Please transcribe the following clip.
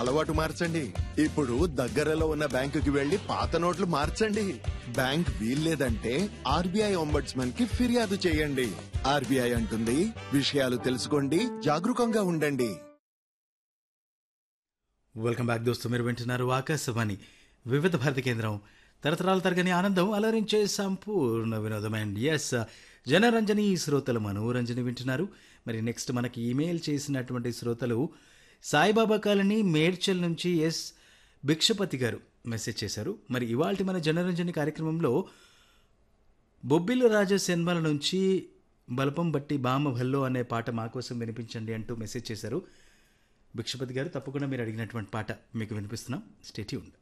అలవాటు మార్చండి ఇప్పుడు దగ్గరలో ఉన్న బ్యాంకుకి వెళ్లి పాత నోట్లు మార్చండి బ్యాంక్ వీల్లేదంటే ఆర్బీఐ ఒంబడ్స్మన్ కి ఫిర్యాదు చేయండి ఆర్బీఐ అంటుంది విషయాలు తెలుసుకోండి జాగరూకంగా ఉండండి వెల్కమ్ బ్యాక్ దోస్తు మీరు వింటున్నారు ఆకాశవాణి వివిధ భారతి కేంద్రం తరతరాల తరగని ఆనందం అలరించే సంపూర్ణ వినోదం అండ్ ఎస్ జనరంజని శ్రోతలు మనోరంజని వింటున్నారు మరి నెక్స్ట్ మనకి ఈమెయిల్ చేసినటువంటి శ్రోతలు సాయిబాబా కాలనీ మేడ్చల్ నుంచి ఎస్ భిక్షపతి గారు మెసేజ్ చేశారు మరి ఇవాళ మన జనరంజని కార్యక్రమంలో బొబ్బిలు రాజా సినిమాల నుంచి బలపం బట్టి బామ భల్లో అనే పాట మా కోసం వినిపించండి అంటూ మెసేజ్ చేశారు భిక్షపతి గారు తప్పకుండా మీరు అడిగినటువంటి పాట మీకు వినిపిస్తున్నాం స్టేట్యూన్